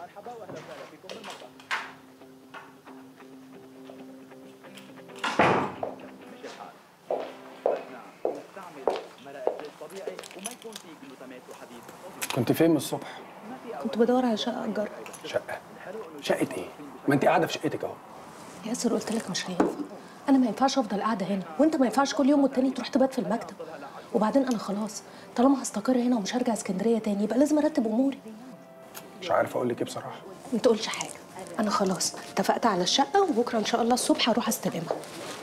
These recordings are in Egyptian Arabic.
كنت فين من الصبح؟ كنت بدور على شقه اجرها شقة شقة ايه؟ ما انت قاعدة في شقتك اهو ياسر قلت لك مش هينفع انا ما ينفعش افضل قاعده هنا وانت ما ينفعش كل يوم والتاني تروح تبات في المكتب وبعدين انا خلاص طالما هستقر هنا ومش هرجع اسكندريه تاني يبقى لازم ارتب اموري مش عارف اقول لك ايه بصراحة ما تقولش حاجه انا خلاص اتفقت على الشقه وبكره ان شاء الله الصبح هروح استلمها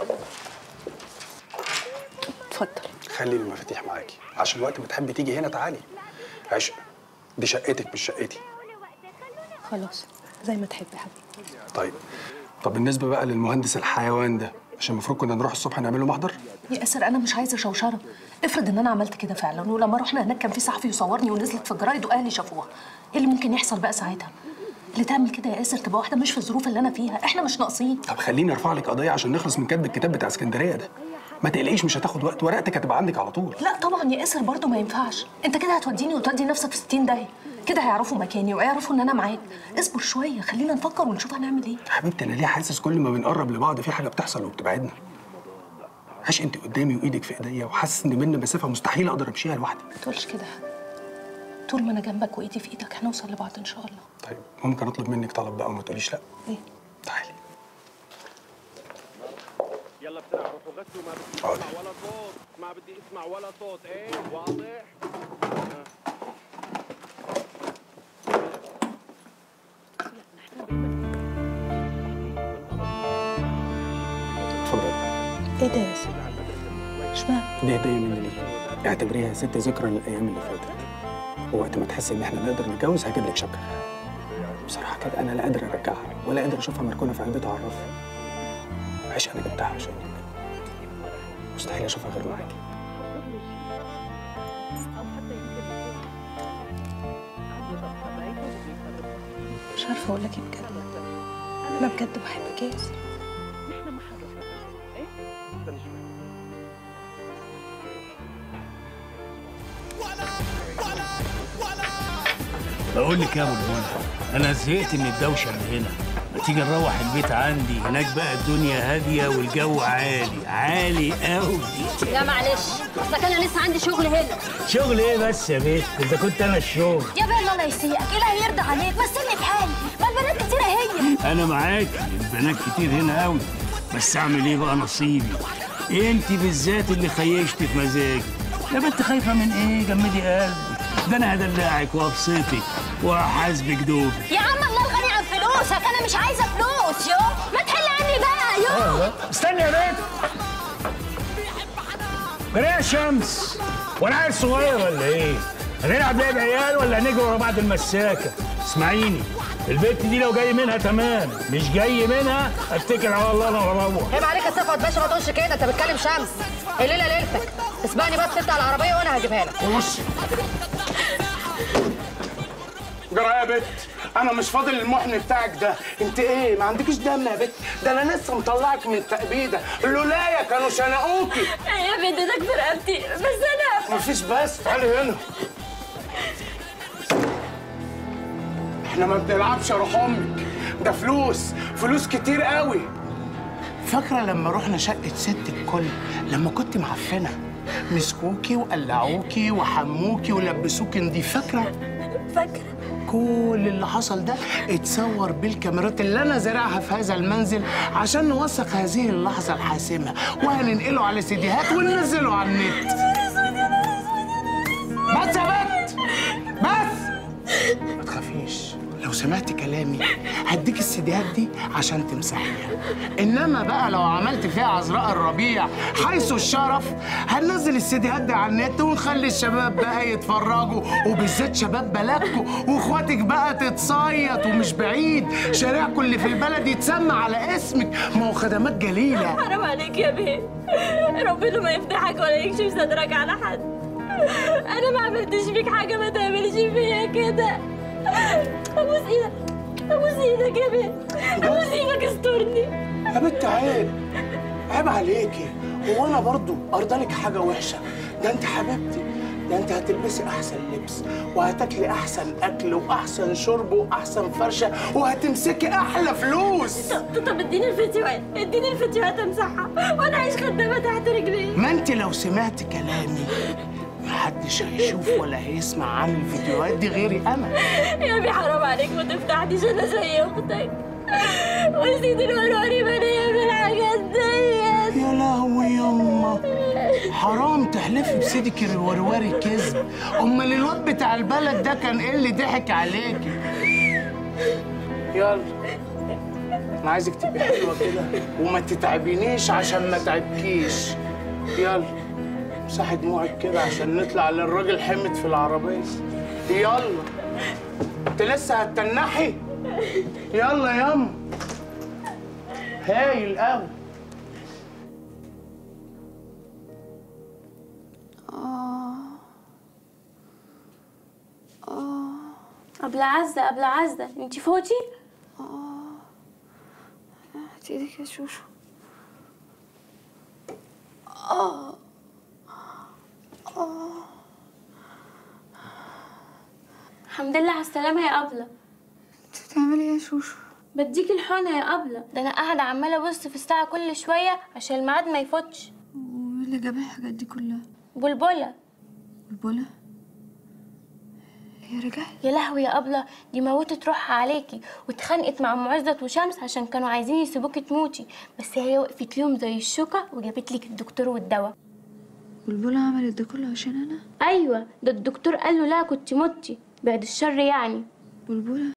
اتفضل خلي المفاتيح معاكي عشان وقت ما تحبي تيجي هنا تعالي عشق دي شقتك مش شقتي خلاص زي ما تحب يا حبيبي طيب طب بالنسبة بقى للمهندس الحيوان ده عشان المفروض كنا نروح الصبح نعمل له محضر يا ياسر انا مش عايزه شوشره افرض ان انا عملت كده فعلا ولما رحنا هناك كان في صحفي يصورني ونزلت في الجرايد واهلي شافوها ايه اللي ممكن يحصل بقى ساعتها اللي تعمل كده يا ياسر تبقى واحده مش في الظروف اللي انا فيها احنا مش ناقصين طب خليني ارفع لك قضية عشان نخلص من كتب الكتاب بتاع اسكندرية ده ما تقلقيش مش هتاخد وقت ورقتك هتبقى عندك على طول لا طبعا يا ياسر برضه ما ينفعش انت كده هتوديني وتودي نفسك في 60 داهيه كده هيعرفوا مكاني ويعرفوا ان انا معاك اصبر شويه خلينا نفكر ونشوف هنعمل ايه يا حبيبتي انا ليه حاسس كل ما بنقرب لبعض في حاجة بتحصل وبتبعدنا عاش انت قدامي وايدك في ايديا وحاسس ان بينا مسافة مستحيل اقدر امشيها لوحدي ما تقولش كده طول ما انا جنبك وايدي في ايدك هنوصل لبعض ان شاء الله طيب ممكن اطلب منك طلب بقى وما تقوليش لا ايه تعالي يلا بسرعة روحوا غسلوا ما بدي حاضر. اسمع ولا صوت ما بدي اسمع ولا صوت ايه واضح اتفضل ايه ده يا ياسر اشمعنى دي هدية مني ليك اعتبريها يا ست ذكرى للايام اللي فاتت ووقت ما تحس ان احنا نقدر نتجوز هجيب لك شبكة بصراحة كده انا لا قادر ارجعها ولا قادر اشوفها مركونة في علبتها على الرف عيش انا جبتها عشانك مستحيل اشوفها غير معاكي مش عارفه اقول لك ايه بجد انا بجد بحبك يا ياسر بقول لك يا ابو الهنا انا زهقت من الدوشه اللي هنا ما تيجي نروح البيت عندي هناك بقى الدنيا هاديه والجو عالي عالي قوي لا معلش اصلك انا لسه عندي شغل هنا شغل ايه بس يا بيت اذا كنت انا الشغل يا بيه الله يسيئك ايه اللي هيرضى عليك بس سيبني في حالي ما البنات كتيره هي انا معاك البنات كتير هنا قوي بس اعمل ايه بقى نصيبي انت بالذات اللي خيشتي في مزاجي يا بنت خايفه من ايه جمدي قلبي ده انا هدلعك وابسطك وهحاسبك دوبي يا عم الله الغني عن فلوسك انا مش عايزه فلوس يو ما تحل عني بقى يو استني يا بنت جري يا شمس وانا عيل صغير ولا ايه؟ هنلعب لعب عيال ولا هنجري ورا بعض المساكه؟ اسمعيني البنت دي لو جاي منها تمام مش جاي منها اتكل على الله انا واروح عيب عليك يا صفوت باشا ما تقولش كده انت بتكلم شمس الليله ليلتك اسبقني بس انت على العربيه وانا هجيبها لك بص جرى يا بت انا مش فاضل المحن بتاعك ده انت ايه ما عندكش دم يا بت ده انا لسه مطلعك من التأبيدة لولايا كانوا شنقوكي يا بنت ده في رقبتي بس انا مفيش بس تعالي هنا احنا ما بنلعبش يا روح امك ده فلوس فلوس كتير قوي فاكرة لما رحنا شقة ست الكل لما كنت معفنة مسكوكي وقلعوكي وحموكي ولبسوكي نضيف فاكرة؟ فاكره كل اللي حصل ده اتصور بالكاميرات اللي انا زارعها في هذا المنزل عشان نوثق هذه اللحظه الحاسمه وهننقله على سيديهات وننزله على النت بس يا بت بس ما تخافيش لو سمعت كلامي هديك السيديهات دي عشان تمسحيها انما بقى لو عملت فيها عذراء الربيع حيث الشرف هننزل السيديهات دي على النت ونخلي الشباب بقى يتفرجوا وبالذات شباب بلدكم واخواتك بقى تتصيط ومش بعيد شارعكم اللي في البلد يتسمى على اسمك ما هو خدمات جليله حرام عليك يا بيه ربنا ما يفتحك ولا يكشف صدرك على حد انا ما عملتش فيك حاجه ما تعملش فيا كده ابوس ايدك ابوس ايدك يا بيه ابوس ايدك استرني يا بنت عيب عيب عليكي هو انا برضو ارضى لك حاجه وحشه ده انت حبيبتي ده انت هتلبسي احسن لبس وهتاكلي احسن اكل واحسن شرب واحسن فرشه وهتمسكي احلى فلوس طب طب اديني الفيديوهات اديني الفيديوهات امسحها وانا عايش خدامه تحت رجلي ما انت لو سمعت كلامي محدش هيشوف ولا هيسمع عن الفيديوهات دي غيري انا يا ابي حرام عليك ما تفتحنيش انا زي اختك وسيدي الوروري بنيه بالحاجات ديت يا لهوي يما حرام تحلفي بسيدك الوروري كذب امال الواد بتاع البلد ده كان ايه اللي ضحك عليكي يلا انا عايزك تبقي حلوه كده وما تتعبينيش عشان ما تعبكيش يلا امسحي دموعك كده عشان نطلع للراجل حمد في العربيه يلا انت لسه هتتنحي يلا ياما هايل قوي قبل عزة قبل عزة انت فوتي هات ايدك يا شوشو الحمد لله على السلامة يا قبلة انت بتعملي ايه يا شوشو بديكي الحونة يا قبلة ده انا قاعدة عمالة ابص في الساعة كل شوية عشان الميعاد ما يفوتش وايه اللي جاب الحاجات دي كلها بلبلة البوله هي رجعت يا لهوي يا قبلة دي موتت روحها عليكي واتخانقت مع ام عزت وشمس عشان كانوا عايزين يسيبوكي تموتي بس هي وقفت ليهم زي الشوكة وجابت لك الدكتور والدواء والبوله عملت ده كله عشان انا ايوه ده الدكتور قال له لا كنت متي بعد الشر يعني والبوله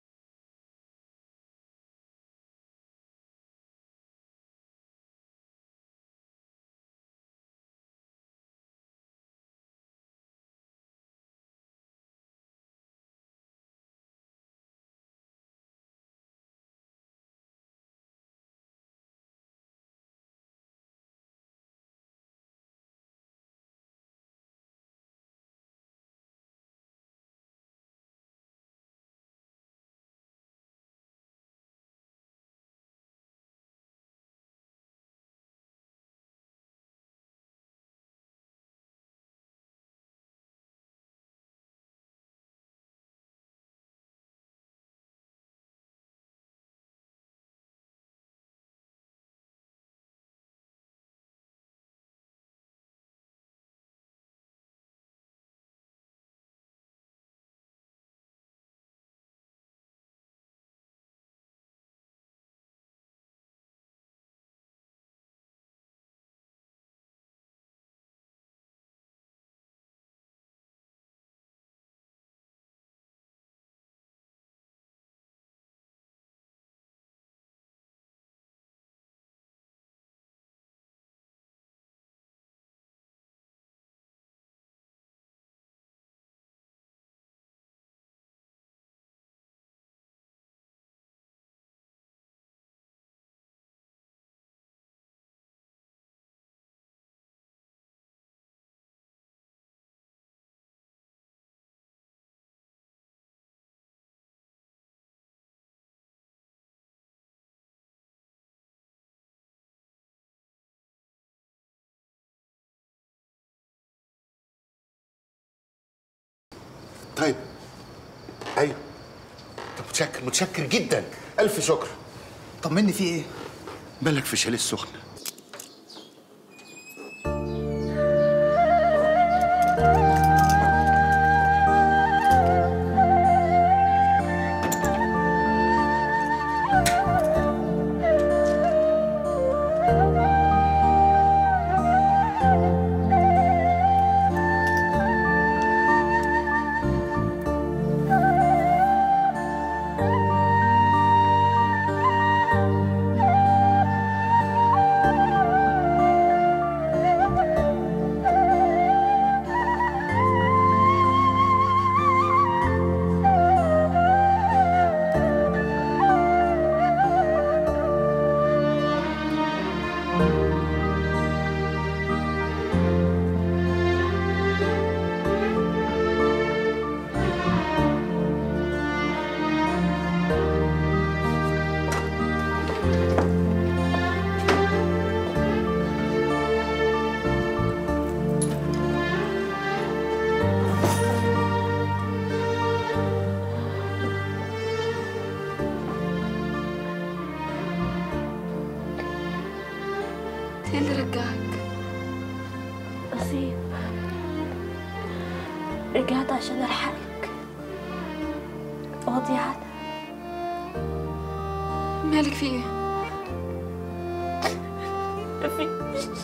طيب ايوه طب متشكر متشكر جدا الف شكر طمني في ايه؟ بالك في شاليه السخنه ايه اللي رجعك نصيب رجعت عشان الحقك وضيعت مالك في ايه مفيش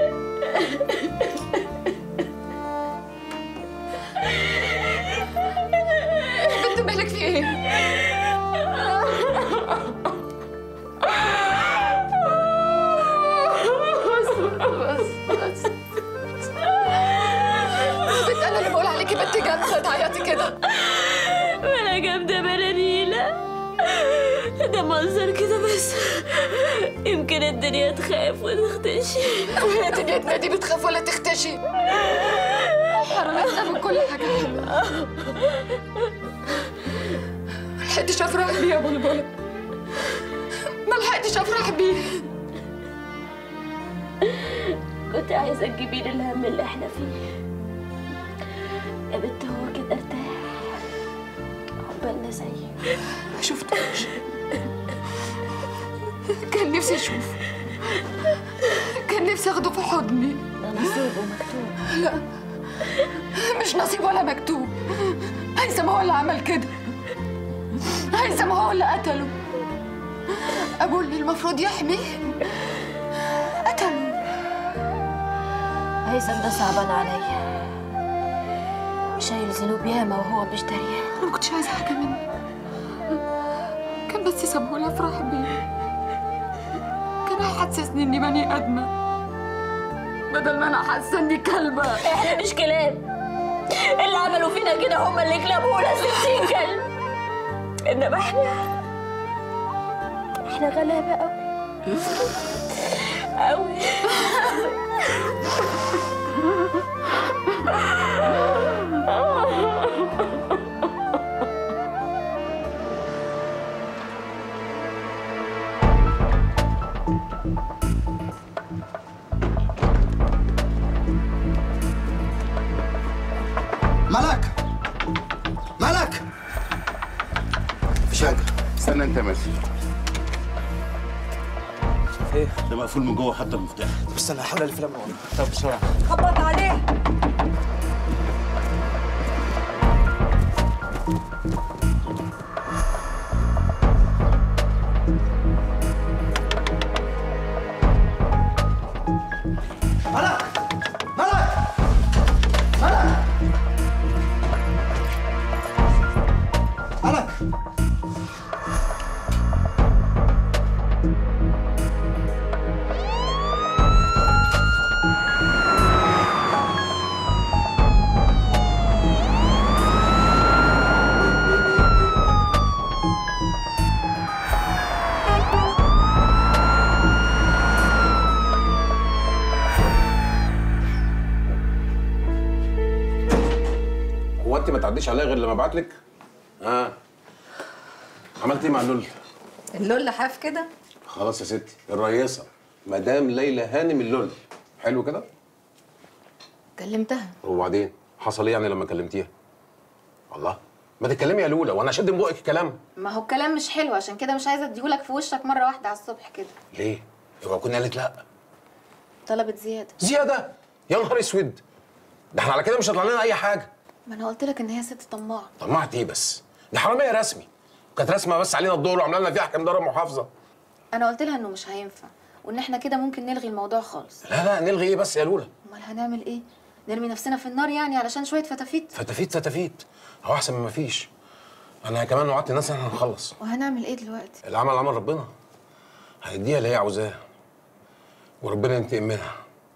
بنت مالك في ايه بس بس بس بنت انا اللي بقول عليكي بنت جامده تعيطي كده ولا جامدة بلا نيلة ده منظر كده بس يمكن الدنيا تخاف وتختشي وهي دنيتنا دي بتخاف ولا تختشي حرمتنا من كل حاجه حلوه ملحقتش افرح بيه يا بلبل ملحقتش افرح بيه كنت عايزة تجيبي لي الهم اللي احنا فيه يا بنت هو كده ارتاح عقبالنا زيه ما شفتوش كان نفسي اشوفه كان نفسي اخده في حضني ده نصيب ومكتوب لا مش نصيب ولا مكتوب هيثم هو اللي عمل كده هيثم هو اللي قتله ابوه اللي المفروض يحميه قتله هيثم ده صعبان عليا شايل ذنوب ياما وهو مش دريان انا ما كنتش عايزه حاجه منه كان بس يسيبهولي افرح بيه كان هيحسسني اني بني ادمه بدل ما انا حاسه اني كلبه احنا مش كلاب اللي عملوا فينا كده هم اللي كلاب ولا ستين كلب انما احنا احنا غلابه قوي قوي ملك ملك مفيش حاجه استنى انت يا ماسي ايه ده مقفول من جوه حتى المفتاح بس انا هحاول الف من ورا طب بسرعه خبط عليه ملك ملك ملك ملك هو انت ما تعديش عليا غير لما ابعت لك؟ اه عملت ايه مع اللول؟ اللول حاف كده خلاص يا ستي الرئيسه مدام ليلى هانم اللول حلو كده؟ كلمتها وبعدين حصل ايه يعني لما كلمتيها؟ الله ما تتكلمي يا لولا وانا اشد من بقك الكلام ما هو الكلام مش حلو عشان كده مش عايزه اديهولك في وشك مره واحده على الصبح كده ليه؟ اوعى كنا قالت لا طلبت زياده زياده يا نهار اسود ده احنا على كده مش هيطلع لنا اي حاجه ما انا قلت لك ان هي ست طماعه طمعت ايه بس؟ دي حراميه رسمي كانت رسمه بس علينا الدور وعامله لنا فيها احكام دار محافظه انا قلت لها انه مش هينفع وان احنا كده ممكن نلغي الموضوع خالص لا لا نلغي ايه بس يا لولا امال هنعمل ايه نرمي نفسنا في النار يعني علشان شويه فتافيت فتافيت فتافيت هو احسن من ما فيش انا كمان وعدت الناس ان احنا هنخلص وهنعمل ايه دلوقتي العمل عمل ربنا هيديها اللي هي عاوزاه وربنا ينتقم منها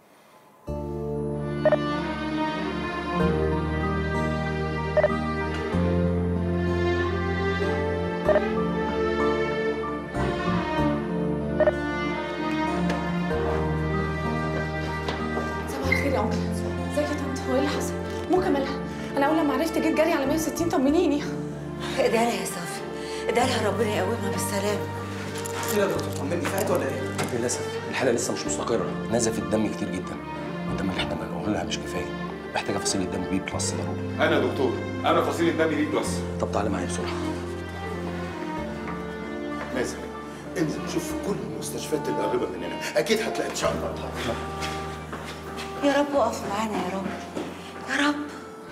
صباح الخير يا انكل ازيك يا طنط هو ايه اللي حصل مو كمالها انا اول لما عرفت جيت جري على 160 طمنيني ادعي يا صافي ادعي لها ربنا يقومها بالسلامه يا دكتور طمني فات ولا ايه؟ للاسف الحاله لسه مش مستقره نزف الدم كتير جدا والدم اللي احنا بنقول لها مش كفايه محتاجه فصيله دم بي بلس ضروري انا دكتور انا فصيل الدم بي بلس طب تعالى معايا بسرعه مازن انزل شوف في كل المستشفيات اللي قريبه مننا اكيد هتلاقي ان شاء الله يا رب اقف معانا يا رب يا رب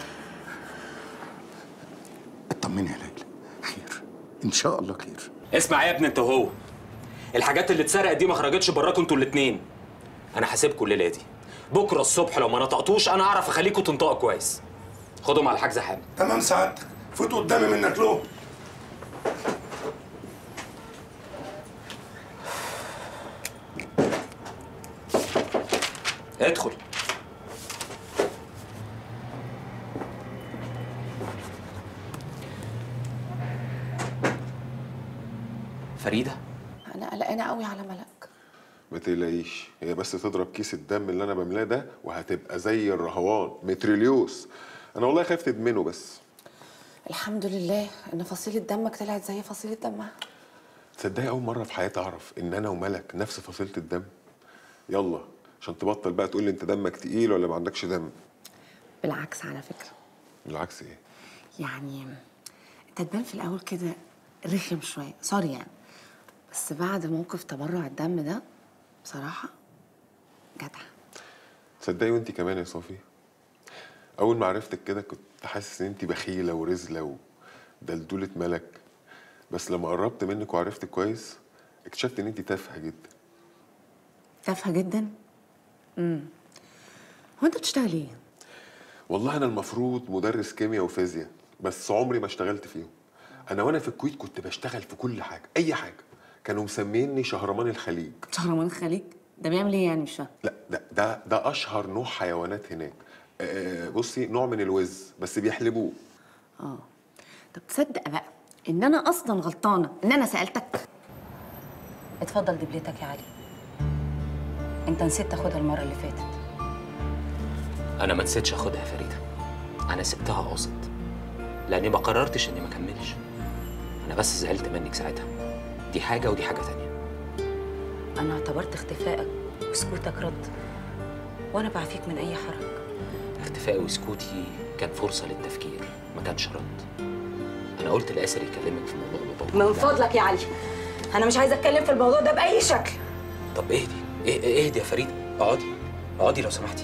اطمني يا ليلى خير ان شاء الله خير اسمع يا ابني انت وهو الحاجات اللي اتسرقت دي ما خرجتش براكم انتوا الاتنين انا حاسبكم الليله دي بكره الصبح لو ما نطقتوش انا اعرف اخليكم تنطقوا كويس خدهم على الحجز حالا تمام سعادتك فوت قدامي منك له ادخل فريده انا قلقانه قوي على ملك ما تقلقيش هي بس تضرب كيس الدم اللي انا بملاه ده وهتبقى زي الرهوان متريليوس انا والله خايف تدمنه بس الحمد لله ان فصيله دمك طلعت زي فصيله دمها تصدقي اول مره في حياتي اعرف ان انا وملك نفس فصيله الدم يلا عشان تبطل بقى تقول لي انت دمك تقيل ولا ما عندكش دم بالعكس على فكره بالعكس ايه يعني انت تبان في الاول كده رخم شويه سوري يعني بس بعد موقف تبرع الدم ده بصراحه جدع تصدقي وانت كمان يا صافي اول ما عرفتك كده كنت حاسس ان انت بخيله ورزله ودلدوله ملك بس لما قربت منك وعرفتك كويس اكتشفت ان انت تافهه جدا تافهه جدا امم هو انت بتشتغل ايه والله انا المفروض مدرس كيمياء وفيزياء بس عمري ما اشتغلت فيهم انا وانا في الكويت كنت بشتغل في كل حاجه اي حاجه كانوا مسميني شهرمان الخليج شهرمان الخليج ده بيعمل ايه يعني مش فاهم لا ده ده ده اشهر نوع حيوانات هناك آه، بصي نوع من الوز بس بيحلبوه اه طب تصدق بقى ان انا اصلا غلطانه ان انا سالتك اتفضل دبلتك يا علي انت نسيت تاخدها المره اللي فاتت انا ما نسيتش اخدها يا فريده انا سبتها قاصد لاني ما قررتش اني ما اكملش انا بس زعلت منك ساعتها دي حاجه ودي حاجه تانية انا اعتبرت اختفائك وسكوتك رد وانا بعفيك من اي حرج اختفائي وسكوتي كان فرصه للتفكير ما كانش رد انا قلت لاسر يكلمك في موضوع بابا من فضلك يا علي انا مش عايزه اتكلم في الموضوع ده باي شكل طب اهدي إيه- اهدي يا فريده اقعدي اقعدي لو سمحتي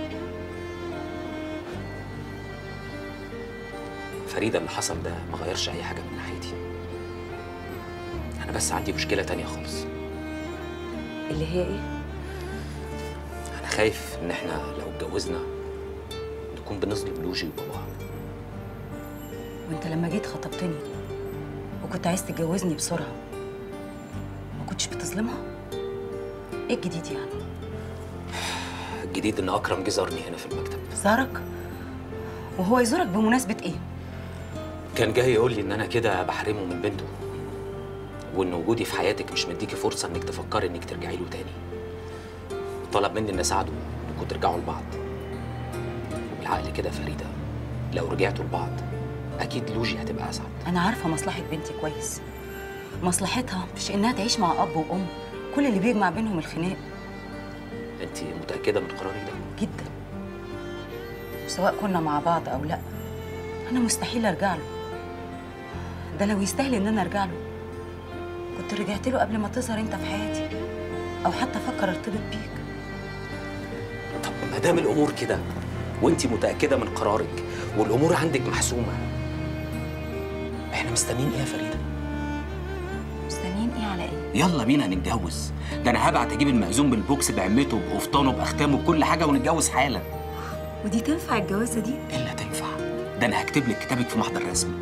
فريده اللي حصل ده ما غيرش اي حاجه من ناحيتي انا بس عندي مشكله تانية خالص اللي هي ايه انا خايف ان احنا لو اتجوزنا نكون بنظلم لوجي وباباها وانت لما جيت خطبتني وكنت عايز تتجوزني بسرعه ما كنتش بتظلمها ايه الجديد يعني الجديد ان اكرم جه زارني هنا في المكتب زارك وهو يزورك بمناسبه ايه كان جاي يقول لي ان انا كده بحرمه من بنته وان وجودي في حياتك مش مديكي فرصه انك تفكري انك ترجعي له تاني طلب مني ان اساعده انكم ترجعوا لبعض بالعقل كده يا فريده لو رجعتوا لبعض اكيد لوجي هتبقى اسعد انا عارفه مصلحه بنتي كويس مصلحتها مش انها تعيش مع اب وام كل اللي بيجمع بينهم الخناق انت متاكده من قرارك ده جدا سواء كنا مع بعض او لا انا مستحيل ارجع له ده لو يستاهل ان انا ارجع له كنت رجعت له قبل ما تظهر انت في حياتي او حتى افكر ارتبط بيك طب ما دام الامور كده وانت متاكده من قرارك والامور عندك محسومه احنا مستنيين ايه يا فريده مستنيين ايه على ايه يلا بينا نتجوز ده انا هبعت اجيب المأذون بالبوكس بعمته بقفطانه باختامه بكل حاجه ونتجوز حالا ودي تنفع الجوازه دي الا تنفع ده انا هكتب لك كتابك في محضر رسمي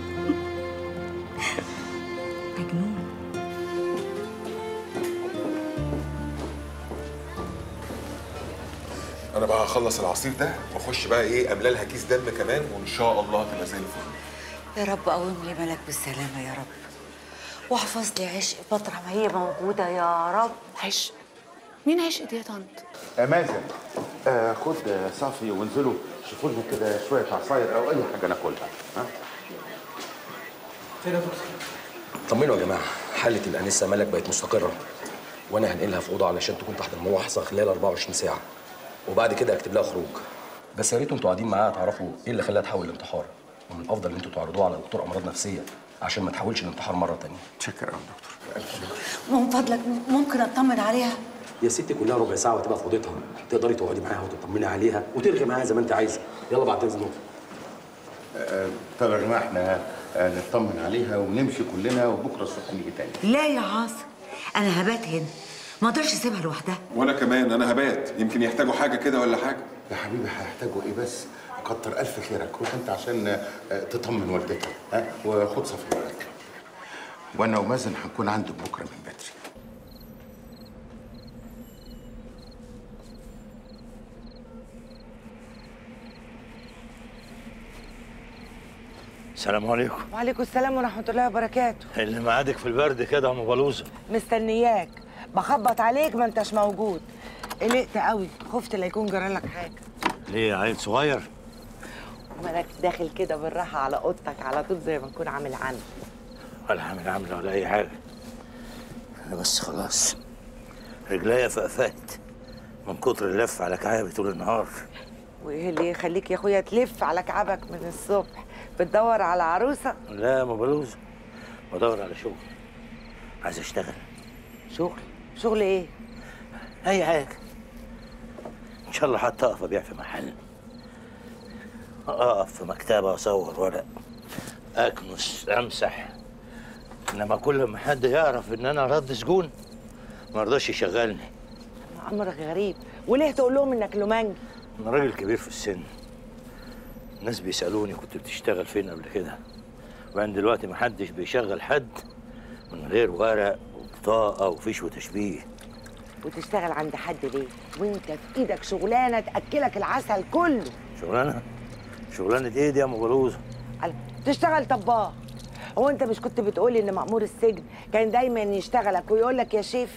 مجنون انا بقى هخلص العصير ده واخش بقى ايه املى لها كيس دم كمان وان شاء الله تبقى زي الفل يا رب قوم لي ملك بالسلامه يا رب واحفظ لي عشق مطرح ما هي موجوده يا رب عشق مين عشق دي يا طنط آه مازن آه خد آه، صافي وانزلوا شوفوا لنا كده شويه عصاير او اي حاجه ناكلها ها خير يا دكتور طمنوا يا جماعه حاله الانسه ملك بقت مستقره وانا هنقلها في اوضه علشان تكون تحت الملاحظه خلال 24 ساعه وبعد كده اكتب لها خروج بس يا ريت انتوا قاعدين معاها تعرفوا ايه اللي خلاها تحول لانتحار ومن الافضل ان انتوا تعرضوها على دكتور امراض نفسيه عشان ما تحاولش الانتحار مره تانية شكرا يا دكتور من فضلك ممكن اطمن عليها يا ستي كلها ربع ساعه وتبقى في اوضتها تقدري تقعدي معاها وتطمني عليها وترغي معاها زي ما انت عايزه يلا بعد اذنك آه، طب يا جماعه احنا آه، نطمن عليها ونمشي كلنا وبكره الصبح نيجي تاني لا يا عاصم انا هبات هنا ما اقدرش اسيبها لوحدها وانا كمان انا هبات يمكن يحتاجوا حاجه كده ولا حاجه يا حبيبي هيحتاجوا ايه بس كتر الف خيرك روح انت عشان آه، تطمن والدتها ها وخد صفي وراك وانا ومازن هنكون عندك بكره من بدري السلام عليكم وعليكم السلام ورحمة الله وبركاته اللي معادك في البرد كده يا ام بلوزه مستنياك بخبط عليك ما انتش موجود قلقت قوي خفت لا يكون جرالك حاجة ليه يا عيل صغير مالك داخل كده بالراحة على اوضتك على طول زي ما نكون عامل عندي ولا عامل عامله ولا اي حاجه انا بس خلاص رجليا فقفت من كتر اللف على كعابي طول النهار وايه اللي يخليك يا اخويا تلف على كعبك من الصبح بتدور على عروسة لا يا ام بلوزه بدور على شغل عايز اشتغل شغل شغل ايه اي حاجه ان شاء الله حتى اقف ابيع في محل اقف في مكتبه اصور ورق اكنس امسح انما كل ما حد يعرف ان انا رد سجون ما رضاش يشغلني امرك غريب وليه تقول لهم انك لومانجي انا راجل كبير في السن الناس بيسالوني كنت بتشتغل فين قبل كده وبعدين دلوقتي محدش بيشغل حد من غير ورق وبطاقه وفيش وتشبيه وتشتغل عند حد ليه وانت في ايدك شغلانه تاكلك العسل كله شغلانه شغلانه ايه دي يا ام بلوزه قال تشتغل طباخ هو انت مش كنت بتقولي ان مأمور السجن كان دايما يشتغلك ويقول لك يا شيف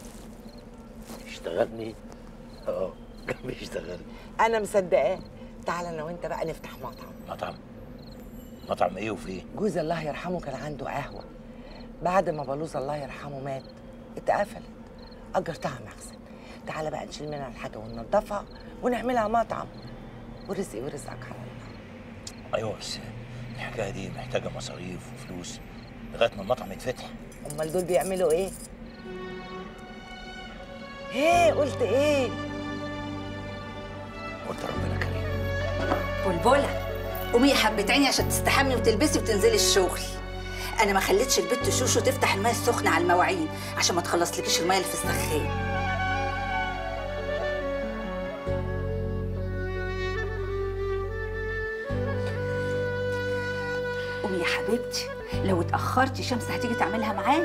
اشتغلني اه كان بيشتغلني انا مصدقاه تعالى انا وانت بقى نفتح مطعم مطعم مطعم ايه وفيه جوز الله يرحمه كان عنده قهوه بعد ما بلوز الله يرحمه مات اتقفلت اجرتها مخزن تعالى بقى نشيل منها الحاجه وننضفها ونعملها مطعم ورزقي ورزقك على الله ايوه بس الحكايه دي محتاجه مصاريف وفلوس لغايه ما المطعم يتفتح امال دول بيعملوا ايه ايه قلت ايه قلت ربنا كريم بلبلة قومي يا حبة عيني عشان تستحمي وتلبسي وتنزلي الشغل انا ما خليتش البت شوشو تفتح الميه السخنه على المواعين عشان ما تخلصلكيش الميه اللي في السخان قومي يا حبيبتي لو اتاخرتي شمس هتيجي تعملها معانا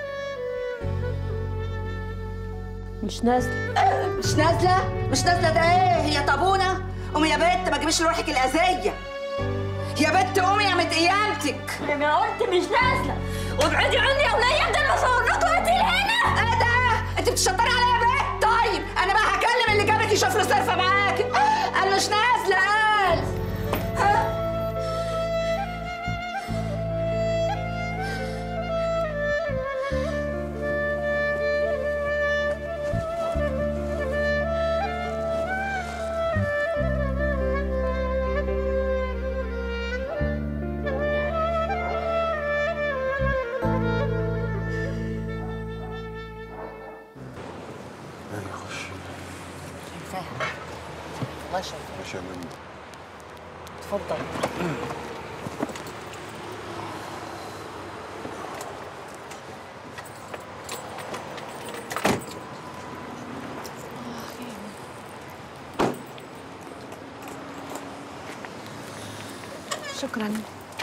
مش نازله مش نازله مش نازله ده ايه هي طابونه قومي يا بت ما تجيبيش لروحك الاذيه يا بت قومي يا مت قيامتك انا قلت مش نازله وابعدي عني يا وليه ده المصور لكم هاتي هنا ايه ده انت بتشطري عليا يا بت طيب انا بقى هكلم اللي جابك يشوف له صرفه معاكي انا مش نازله قال ها يلا خش فاهم الله يشفيك ماشي يا منى اتفضل شكرا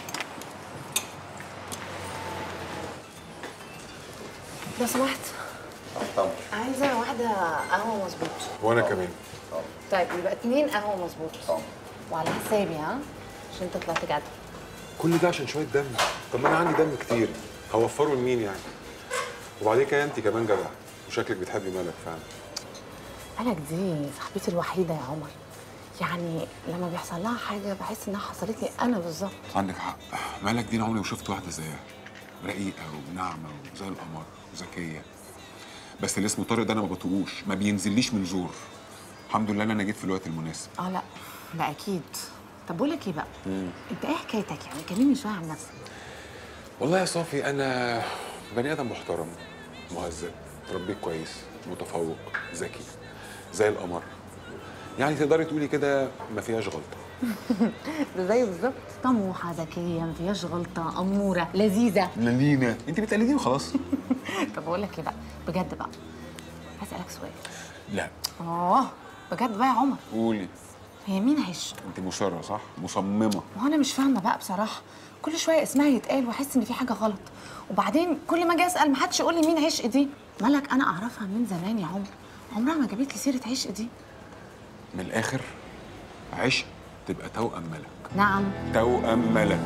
لو سمحت طبعا عايزه واحده قهوه مظبوط وانا كمان طيب يبقى اتنين قهوه مظبوط وعلى حسابي ها عشان انت طلعت جدع كل ده عشان شويه دم طب ما انا عندي دم كتير هوفره لمين يعني وبعدين كده انت كمان جدع وشكلك بتحبي ملك فعلا ملك دي صاحبتي الوحيده يا عمر يعني لما بيحصل لها حاجه بحس انها حصلت لي انا بالظبط عندك حق مالك دي انا عمري ما شفت واحده زيها رقيقه وناعمه وزي القمر وذكيه بس اللي اسمه طارق ده انا ما بطيقوش ما بينزليش من زور الحمد لله ان انا جيت في الوقت المناسب اه لا ده اكيد طب بقول لك ايه بقى انت ايه حكايتك يعني كلمني شويه عن نفسك والله يا صافي انا بني ادم محترم مهذب تربيت كويس متفوق ذكي زي القمر يعني تقدري تقولي كده ما فيهاش غلطه ده زي بالظبط طموحه ذكيه ما فيهاش غلطه اموره لذيذه لينا انت بتقلديني وخلاص طب اقول لك ايه بقى بجد بقى هسالك سؤال لا اه بجد بقى يا عمر قولي هي مين عش انت مصره صح مصممه ما هو انا مش فاهمه بقى بصراحه كل شويه اسمها يتقال واحس ان في حاجه غلط وبعدين كل ما اجي اسال ما حدش يقول لي مين عشق دي مالك انا اعرفها من زمان يا عمر عمرها ما جابت لي سيره عشق دي من الاخر عشق تبقى توأم ملك نعم توأم ملك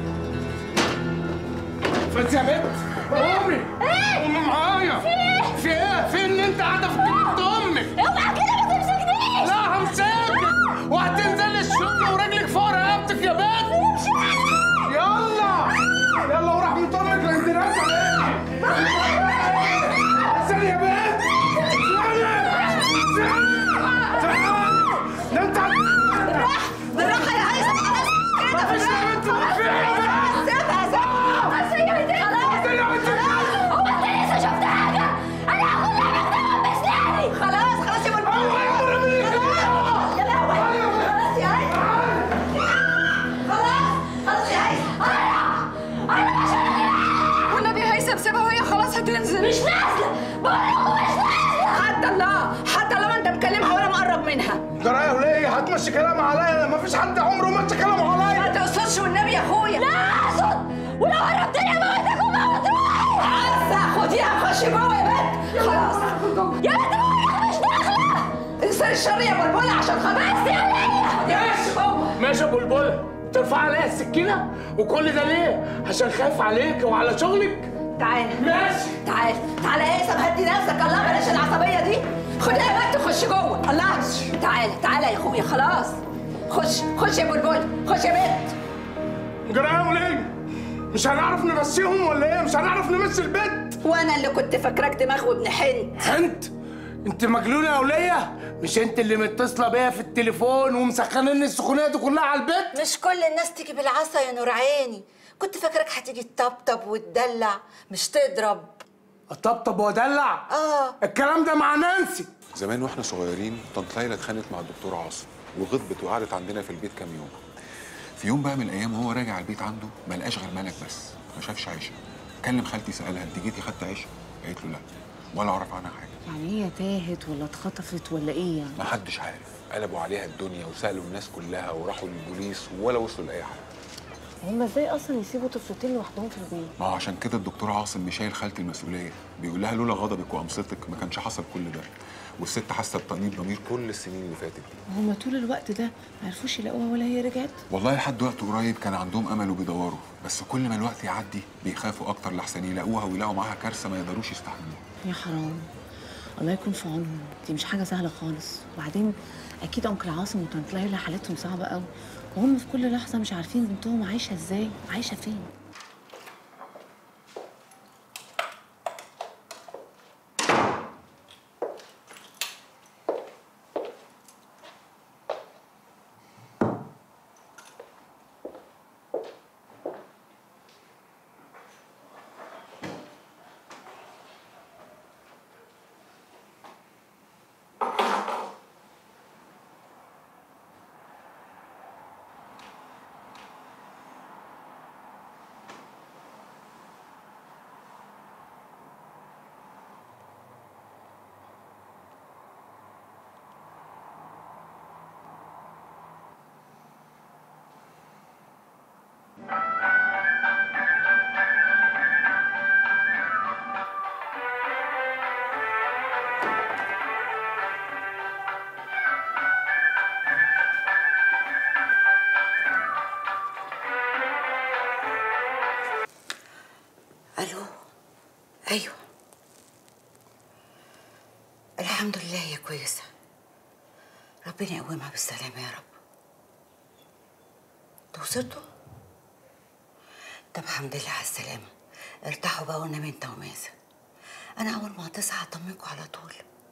فانت يا بنت قومي قومي معايا في ايه؟ في ايه؟ في ان انت قاعده في بيت امك اوعى كده ما تمسكنيش لا همسكك وهتنزلي الشغل ورجلك فوق رقبتك يا بنت يلا يلا ورحمة امك لا انت راجعه استني يا بنت ده انت بالراحه يا عايزه خلاص كده مفيش يا بنت في سيبها سيبها بس يا بنتي خلاص هو انت لسه شفت حاجه انا هاخد لك بسناني خلاص خلاص يا بلبل يا لهوي خلاص يا عايزه خلاص خلاص يا عايزه انا انا مش والنبي هيثم سيبها وهي خلاص هتنزل مش نازله بقول لكم مش نازله حتى الله حتى لو انت مكلمها ولا مقرب منها جرايه يا وليه هتمشي كلام عليا مفيش حد عمره مشي كلام عليا ما تقصدش والنبي يا اخويا لا اقصد ولو قربتني اموتك وما تروحي عارفه خديها خشي جوه يا بنت خلاص يا بنت بقول مش داخله انسان الشر يا بلبله عشان خاطر بس يا وليه ماشي جوه ماشي يا بلبل ترفع عليا السكينة وكل ده ليه؟ عشان خايف عليك وعلى شغلك؟ تعالى ماشي تعالى تعالى يا هيثم هدي نفسك الله بلاش العصبيه دي خدها يا بنت خش جوه الله تعالى تعالى يا اخويا خلاص خش خش يا بلبل خش يا بنت جرايه وليه؟ مش هنعرف نمشيهم ولا ايه؟ مش هنعرف نمشي البيت؟ وانا اللي كنت فاكراك دماغ وابن حنت حنت؟ انت مجنونه يا وليه؟ مش انت اللي متصله بيا في التليفون ومسخنين السخونيه دي كلها على البيت؟ مش كل الناس تيجي بالعصا يا نور عيني كنت فاكرك هتيجي تطبطب وتدلع مش تضرب اطبطب وادلع؟ اه الكلام ده مع نانسي زمان واحنا صغيرين طنط ليلى اتخانقت مع الدكتور عاصم وغضبت وقعدت عندنا في البيت كام يوم في يوم بقى من الايام وهو راجع البيت عنده ما لقاش غير ملك بس ما شافش عيشه كلم خالتي سالها انت جيتي خدت عيشه قالت له لا ولا اعرف عنها حاجه يعني هي تاهت ولا اتخطفت ولا ايه يعني ما حدش عارف قلبوا عليها الدنيا وسالوا الناس كلها وراحوا للبوليس ولا وصلوا لاي حاجه هم ازاي اصلا يسيبوا طفلتين لوحدهم في البيت ما هو عشان كده الدكتور عاصم مش شايل خالتي المسؤوليه بيقول لها لولا غضبك وامصتك ما كانش حصل كل ده والست حاسه بتأنيب ضمير كل السنين اللي فاتت دي هم طول الوقت ده ما عرفوش يلاقوها ولا هي رجعت والله لحد وقت قريب كان عندهم امل وبيدوروا بس كل ما الوقت يعدي بيخافوا اكتر لحسن يلاقوها ويلاقوا معاها كارثه ما يقدروش يستحملوها يا حرام الله يكون في عونهم دي مش حاجه سهله خالص وبعدين اكيد انكل عاصم وطنط ليلى حالتهم صعبه قوي وهم في كل لحظه مش عارفين بنتهم عايشه ازاي عايشه فين الو ايوه الحمد لله هي كويسه ربنا يقومها بالسلامه يا رب توصلتوا طب الحمد لله على السلامه ارتاحوا بقى ونام انت ومازن انا اول ما هتصحى هطمنكوا على طول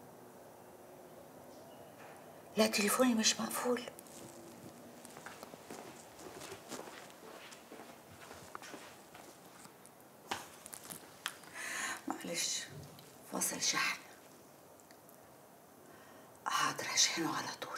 لا تليفوني مش مقفول معلش فاصل شحن حاضر هشحنه على طول